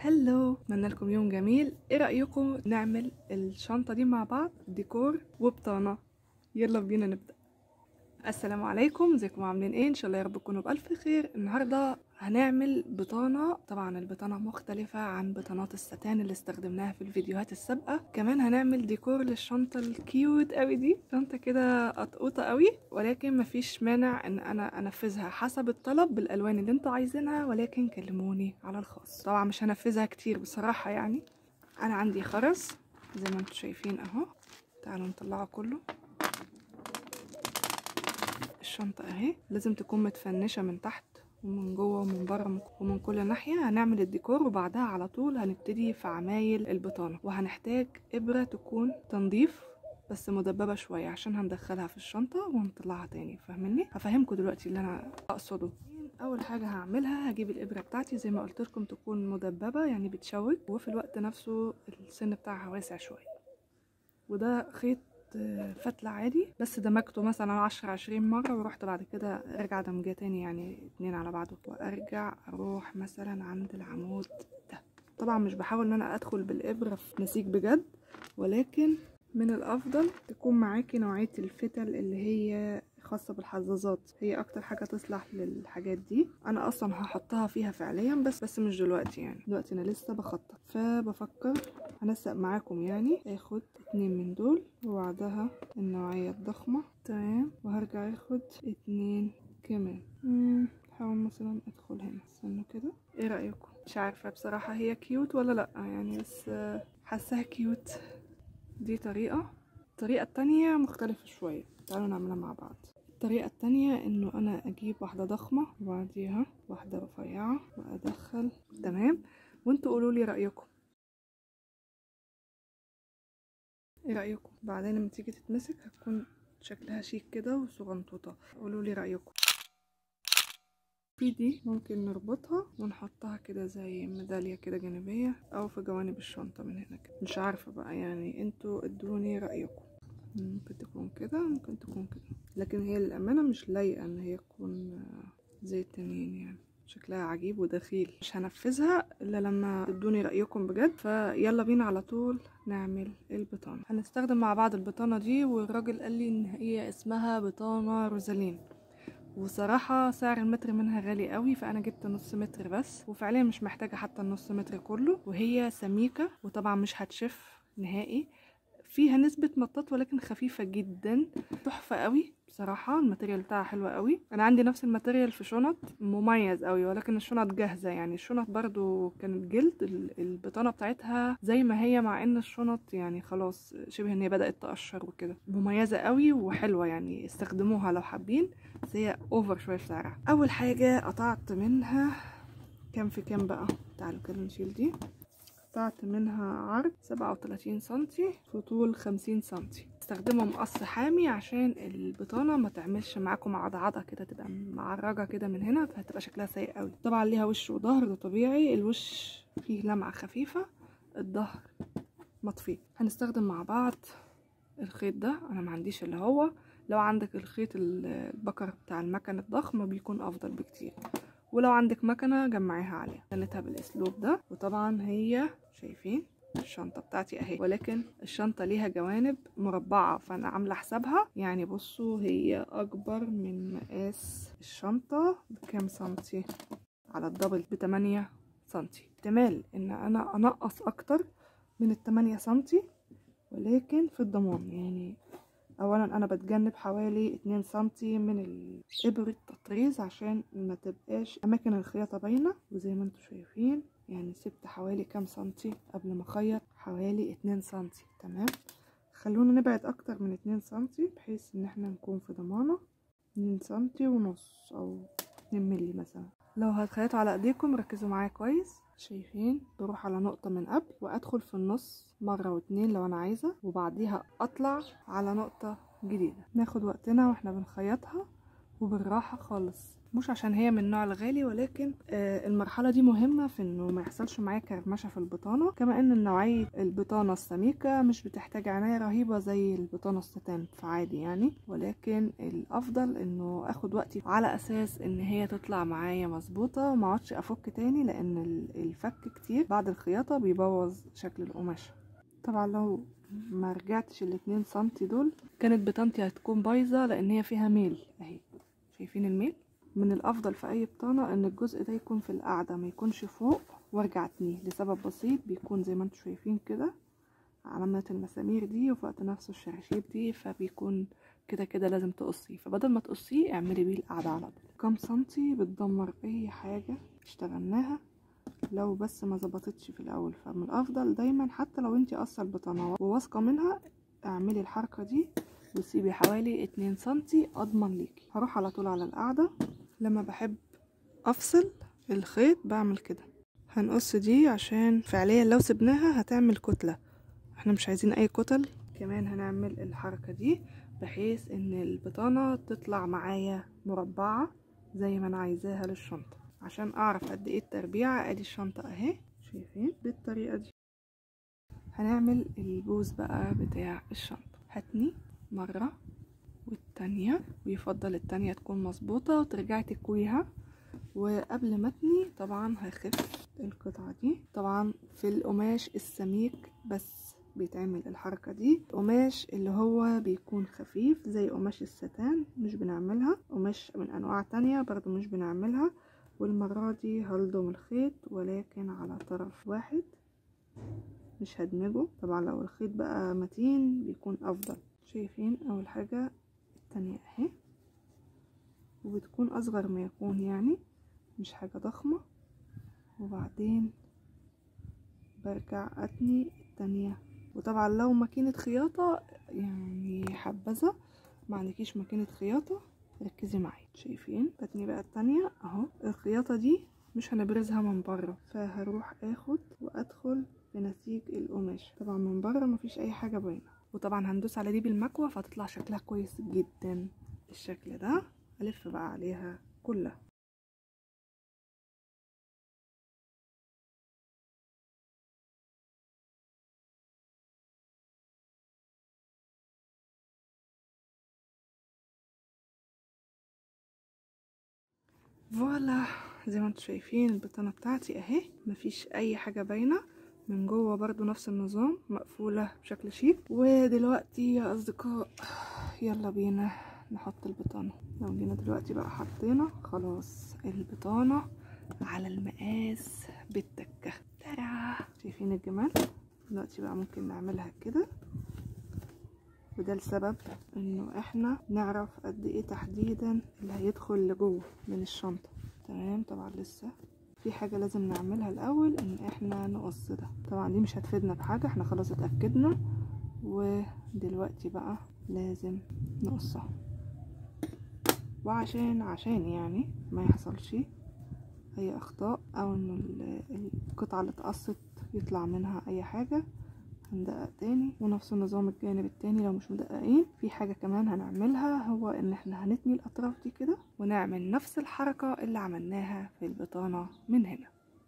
هلو اتمنى لكم يوم جميل ايه رايكم نعمل الشنطه دي مع بعض ديكور وبطانه يلا بينا نبدا السلام عليكم ازيكم عاملين ايه ان شاء الله يا رب تكونوا بالف خير النهارده هنعمل بطانه طبعا البطانه مختلفه عن بطانات الستان اللي استخدمناها في الفيديوهات السابقه كمان هنعمل ديكور للشنطه الكيوت قوي دي شنطه كده قطقوطه قوي ولكن مفيش مانع ان انا انفذها حسب الطلب بالالوان اللي انتوا عايزينها ولكن كلموني على الخاص طبعا مش هنفذها كتير بصراحه يعني انا عندي خرز زي ما انتوا شايفين اهو تعالوا نطلعه كله الشنطة اهي لازم تكون متفنشة من تحت ومن جوه ومن بره ومن كل ناحية هنعمل الديكور وبعدها على طول هنبتدي في عمايل البطانة وهنحتاج إبرة تكون تنظيف بس مدببة شوية عشان هندخلها في الشنطة ونطلعها تاني فاهميني هفهمكم دلوقتي اللي أنا أقصده أول حاجة هعملها هجيب الإبرة بتاعتي زي ما قلت لكم تكون مدببة يعني بتشوك وفي الوقت نفسه السن بتاعها واسع شوية وده خيط فتلة عادي بس دمجته مثلا عشرة عشرين مرة ورحت بعد كده ارجع دمجاه تاني يعني اتنين على بعضه وارجع اروح مثلا عند العمود ده طبعا مش بحاول ان انا ادخل بالابرة في نسيج بجد ولكن من الافضل تكون معاكي نوعية الفتل اللي هي خاصة بالحظاظات هي اكتر حاجة تصلح للحاجات دي انا اصلا هحطها فيها فعليا بس بس مش دلوقتي يعني دلوقتي انا لسه بخطط فبفكر هنسق معاكم يعني اخد اتنين من دول وبعدها النوعية الضخمة تمام وهرجع اخد اتنين كمان هحاول مثلا ادخل هنا استنوا كده ايه رأيكم مش عارفة بصراحة هي كيوت ولا لأ يعني بس حاساها كيوت دي طريقة الطريقة التانية مختلفة شوية تعالوا نعملها مع بعض الطريقة التانية انه انا اجيب واحدة ضخمة وبعديها واحدة رفيعة وادخل تمام وانتوا قولوا لي رأيكم ايه رأيكم بعدين لما تيجي تتمسك هتكون شكلها شيك كده وصغنطوطة قولوا لي رأيكم في دي ممكن نربطها ونحطها كده زي ميدالية كده جانبية او في جوانب الشنطة من هنا كده مش عارفة بقى يعني انتوا ادوني رأيكم ممكن تكون كده ممكن تكون كده لكن هي للأمانة مش لايقة ان هي تكون زي التانيين يعني شكلها عجيب ودخيل مش هنفذها الا لما تدوني رايكم بجد فيلا بينا على طول نعمل البطانه هنستخدم مع بعض البطانه دي والراجل قال لي ان هي اسمها بطانه روزالين وصراحة سعر المتر منها غالي قوي فأنا جبت نص متر بس وفعليا مش محتاجة حتى النص متر كله وهي سميكة وطبعا مش هتشف نهائي فيها نسبة مطاط ولكن خفيفة جدا تحفة قوي بصراحة الماتيريال بتاعها حلوة قوي انا عندي نفس الماتيريال في شنط مميز قوي ولكن الشنط جاهزة يعني الشنط برضو كانت جلد البطانة بتاعتها زي ما هي مع ان الشنط يعني خلاص شبه ان هي بدأت تقشر وكده مميزة قوي وحلوة يعني استخدموها لو حابين بس هي اوفر شوية في سعرها اول حاجة قطعت منها كام في كام بقى تعالوا كده نشيل دي قطعت منها عرض سبعة وتلاتين سنتي في طول خمسين سنتي استخدموا مقص حامي عشان البطانة ما تعملش معاكم عضعضة كده تبقى معرجة كده من هنا فهتبقى شكلها سيء قوي طبعا ليها وش وظهر ده طبيعي الوش فيه لمعة خفيفة الظهر مطفي هنستخدم مع بعض الخيط ده انا ما عنديش اللي هو لو عندك الخيط البكر بتاع المكن الضخم بيكون افضل بكتير ولو عندك مكنه جمعيها عليها خليتها بالاسلوب ده وطبعا هي شايفين الشنطة بتاعتي اهي ولكن الشنطة ليها جوانب مربعة فانا عاملة حسابها يعني بصوا هي اكبر من مقاس الشنطة بكام سنتي على الدبل بتمانية سنتي احتمال ان انا انقص اكتر من التمانية سنتي ولكن في الضمان يعني اولا انا بتجنب حوالي اتنين سنتي من الابرة التطريز عشان ما تبقاش اماكن الخياطة باينة وزي ما انتم شايفين يعني سبت حوالي كام سنتي قبل ما اخيط حوالي اتنين سنتي تمام خلونا نبعد اكتر من اتنين سنتي بحيث ان احنا نكون في ضمانة اتنين سنتي ونص او اتنين ملي مثلا لو هتخيطوا على ايديكم ركزوا معايا كويس شايفين بروح على نقطة من قبل وادخل في النص مرة واتنين لو انا عايزة وبعديها اطلع على نقطة جديدة ناخد وقتنا واحنا بنخيطها وبالراحة خالص مش عشان هي من النوع الغالي ولكن آه المرحلة دي مهمة في انه ما يحصلش معايا كرمشة في البطانة كما ان نوعية البطانة السميكة مش بتحتاج عناية رهيبة زي البطانة الستان فعادي يعني ولكن الافضل انه اخد وقتي على اساس ان هي تطلع معايا مظبوطة وما اقعدش افك تاني لان الفك كتير بعد الخياطة بيبوظ شكل القماشة طبعا لو ما رجعتش الاتنين سنتي دول كانت بطانتي هتكون بايظة لان هي فيها ميل اهي شايفين الميل من الافضل في اي بطانة ان الجزء ده يكون في القاعدة ما يكونش فوق وارجع اتنيه لسبب بسيط بيكون زي ما انتم شايفين كده علامات المسامير دي وفي وقت نفسه الشراشيب دي فبيكون كده كده لازم تقصيه فبدل ما تقصيه اعملي بيه القاعدة على طول كام سنتي بتدمر اي حاجة اشتغلناها لو بس ما ظبطتش في الاول فمن الافضل دايما حتى لو انتي قصه البطانه وواثقه منها اعملي الحركه دي وسيبي حوالي اتنين سنتي اضمن ليكي هروح على طول على القاعده لما بحب افصل الخيط بعمل كده هنقص دي عشان فعليا لو سبناها هتعمل كتله احنا مش عايزين اي كتل كمان هنعمل الحركه دي بحيث ان البطانه تطلع معايا مربعه زي ما انا عايزاها للشنطه عشان اعرف قد ايه التربيعة ادي الشنطة اهي شايفين بالطريقة دي هنعمل البوز بقى بتاع الشنطة هتني مرة والتانية ويفضل التانية تكون مظبوطة وترجعي تكويها وقبل ما اتني طبعا هخف القطعة دي طبعا في القماش السميك بس بيتعمل الحركة دي قماش اللي هو بيكون خفيف زي قماش الستان مش بنعملها قماش من انواع تانية برضو مش بنعملها والمرة دي هلضم الخيط ولكن على طرف واحد مش هدمجه طبعا لو الخيط بقى متين بيكون افضل شايفين اول حاجة التانية اهي وبتكون اصغر ما يكون يعني مش حاجة ضخمة وبعدين برجع اتني التانية وطبعا لو ماكينة خياطة يعني حبذا ما عندكيش ماكينة خياطة ركزي معايا شايفين بتني بقى التانية اهو الخياطة دي مش هنبرزها من بره فهروح اخد وادخل بنسيج القماش طبعا من بره مفيش اي حاجة باينة وطبعا هندوس على دي بالمكوة فهتطلع شكلها كويس جدا الشكل ده الف بقى عليها كلها فوالا زي ما انتم شايفين البطانة بتاعتي اهي مفيش اي حاجة باينة من جوه برضو نفس النظام مقفولة بشكل شيك ودلوقتي يا اصدقاء يلا بينا نحط البطانة لو جينا دلوقتي بقى حطينا خلاص البطانة على المقاس بالتكة ترى شايفين الجمال دلوقتي بقى ممكن نعملها كده وده السبب انه احنا نعرف قد ايه تحديدا اللي هيدخل لجوه من الشنطة تمام طبعا لسه في حاجة لازم نعملها الاول ان احنا نقص ده طبعا دي مش هتفيدنا بحاجة احنا خلاص اتأكدنا ودلوقتي بقى لازم نقصها وعشان عشان يعني ما يحصلش اي اخطاء او ان القطعة اللي اتقصت يطلع منها اي حاجة هندقق تاني ونفس النظام الجانب التاني لو مش مدققين في حاجة كمان هنعملها هو ان احنا هنتني الاطراف دي كده ونعمل نفس الحركة اللي عملناها في البطانة من هنا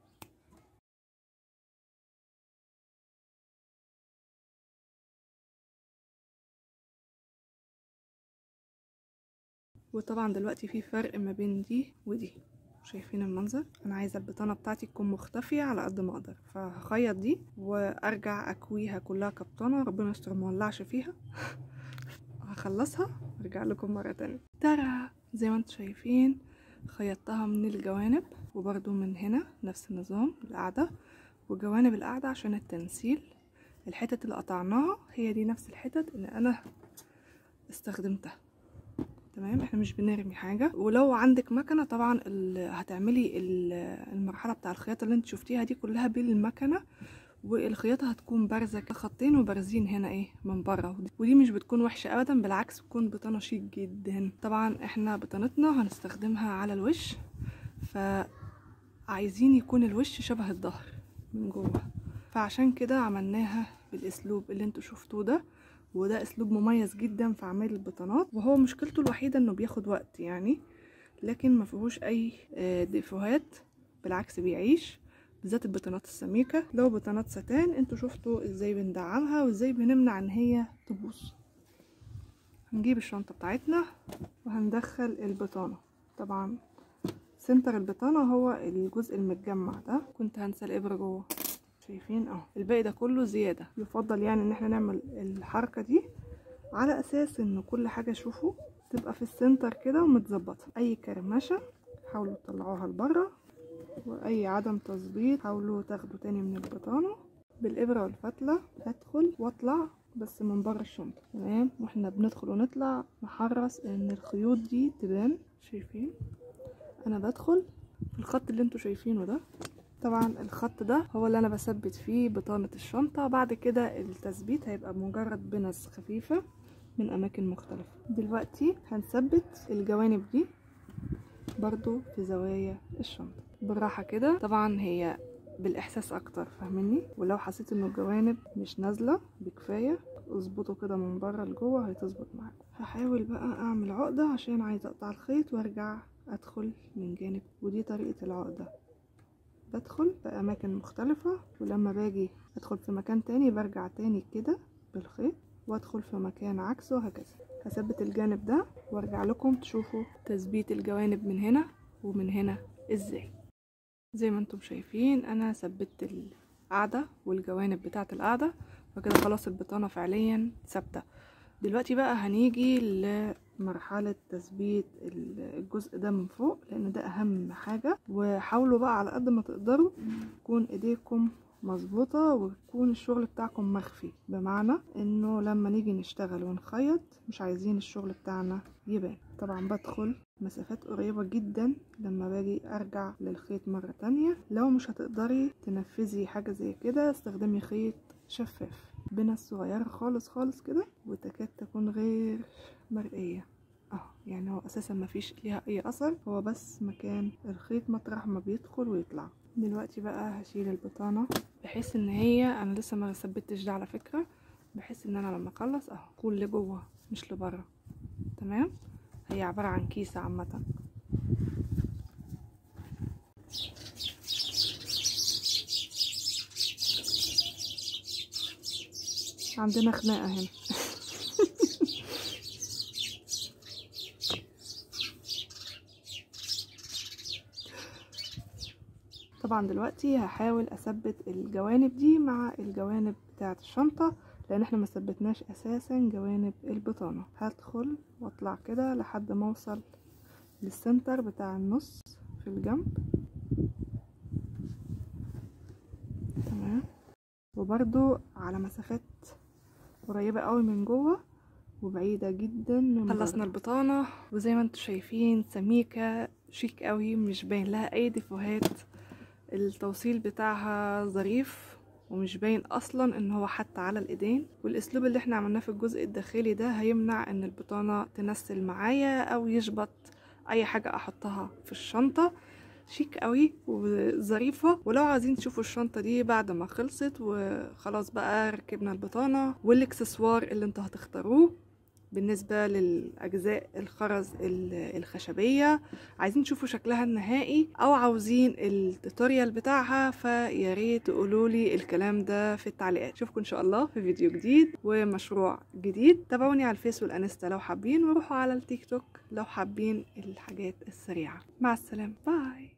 وطبعا دلوقتي في فرق ما بين دي ودي شايفين المنظر انا عايزه البطانه بتاعتي تكون مختفيه على قد ما اقدر فهخيط دي وارجع اكويها كلها كبطانه ربنا يستر مولعش فيها هخلصها وارجع لكم مره تانية ترى زي ما انتم شايفين خيطتها من الجوانب وبرده من هنا نفس النظام القاعده وجوانب القاعده عشان التنسيل الحتت اللي قطعناها هي دي نفس الحتت اللي انا استخدمتها تمام احنا مش بنرمي حاجه ولو عندك مكنه طبعا هتعملي المرحله بتاع الخياطه اللي انت شفتيها دي كلها بالمكنه والخياطه هتكون بارزه خطين وبارزين هنا ايه من بره ودي مش بتكون وحشه ابدا بالعكس بتكون بطانه شيك جدا طبعا احنا بطانتنا هنستخدمها على الوش فعايزين يكون الوش شبه الظهر من جوه فعشان كده عملناها بالاسلوب اللي انتوا شفتوه ده وده اسلوب مميز جدا في اعمال البطانات وهو مشكلته الوحيده انه بياخد وقت يعني لكن ما فيهوش اي آه، ديفوهات بالعكس بيعيش بالذات البطانات السميكه لو بطانات ستان انتوا شفتوا ازاي بندعمها وازاي بنمنع ان هي تبوظ هنجيب الشنطه بتاعتنا وهندخل البطانه طبعا سنتر البطانه هو الجزء المتجمع ده كنت هنسى الابره جوه شايفين اهو الباقي ده كله زياده يفضل يعني ان احنا نعمل الحركه دي على اساس ان كل حاجه شوفوا تبقى في السنتر كده ومتظبطه اي كرمشه حاولوا تطلعوها لبره واي عدم تظبيط حاولوا تاخدوا تاني من البطانه بالابره والفتله هدخل واطلع بس من بره الشنطه تمام واحنا بندخل ونطلع نحرص ان الخيوط دي تبان شايفين انا بدخل في الخط اللي انتوا شايفينه ده طبعا الخط ده هو اللي انا بثبت فيه بطانة الشنطة بعد كده التثبيت هيبقى مجرد بنس خفيفة من اماكن مختلفة دلوقتي هنثبت الجوانب دي برضو في زوايا الشنطة بالراحة كده طبعا هي بالاحساس اكتر فاهميني ولو حسيت ان الجوانب مش نازلة بكفاية اظبطه كده من بره لجوه هتظبط معاكم هحاول بقى اعمل عقدة عشان عايزة اقطع الخيط وارجع ادخل من جانب ودي طريقة العقدة بدخل في اماكن مختلفة ولما باجي ادخل في مكان تاني برجع تاني كده بالخيط وادخل في مكان عكسه وهكذا هثبت الجانب ده وارجع لكم تشوفوا تثبيت الجوانب من هنا ومن هنا ازاي زي ما انتم شايفين انا ثبت القاعدة والجوانب بتاعة القاعدة وكده خلاص البطانة فعليا ثابتة دلوقتي بقى هنيجي لمرحلة تثبيت الجزء ده من فوق لان ده اهم حاجة وحاولوا بقى على قد ما تقدروا تكون ايديكم مظبوطة ويكون الشغل بتاعكم مخفي بمعنى انه لما نيجي نشتغل ونخيط مش عايزين الشغل بتاعنا يبان طبعا بدخل مسافات قريبة جدا لما باجي ارجع للخيط مرة تانية لو مش هتقدري تنفذي حاجة زي كده استخدمي خيط شفاف بنس صغيرة خالص خالص كده وتكاد تكون غير مرئية اه يعني هو اساسا مفيش ليها اي اثر هو بس مكان الخيط مطرح ما بيدخل ويطلع دلوقتي بقى هشيل البطانة بحيث ان هي انا لسه ما ثبتش ده على فكرة بحيث ان انا لما اخلص اهو كل لجوه مش لبره تمام هي عبارة عن كيسة عامة عندنا خناقة هنا طبعا دلوقتي هحاول اثبت الجوانب دي مع الجوانب بتاعة الشنطة لان احنا ما ثبتناش اساسا جوانب البطانة هدخل واطلع كده لحد ما اوصل للسنتر بتاع النص في الجنب تمام وبرضو على مسافات قريبة قوي من جوه وبعيدة جدا من خلصنا البطانة وزي ما انتم شايفين سميكة شيك قوي مش باين لها اي ديفوهات التوصيل بتاعها ظريف ومش باين اصلا ان هو حتى على الايدين والاسلوب اللي احنا عملناه في الجزء الداخلي ده هيمنع ان البطانة تنسل معايا او يشبط اي حاجة احطها في الشنطة شيك قوي وظريفة ولو عايزين تشوفوا الشنطة دي بعد ما خلصت وخلاص بقى ركبنا البطانة والاكسسوار اللي انتوا هتختاروه بالنسبة للأجزاء الخرز الخشبية عايزين تشوفوا شكلها النهائي أو عاوزين التوتوريال بتاعها فياريت تقولولي الكلام ده في التعليقات اشوفكم إن شاء الله في فيديو جديد ومشروع جديد تابعوني على الفيس والانستا لو حابين وروحوا على التيك توك لو حابين الحاجات السريعة مع السلامة باي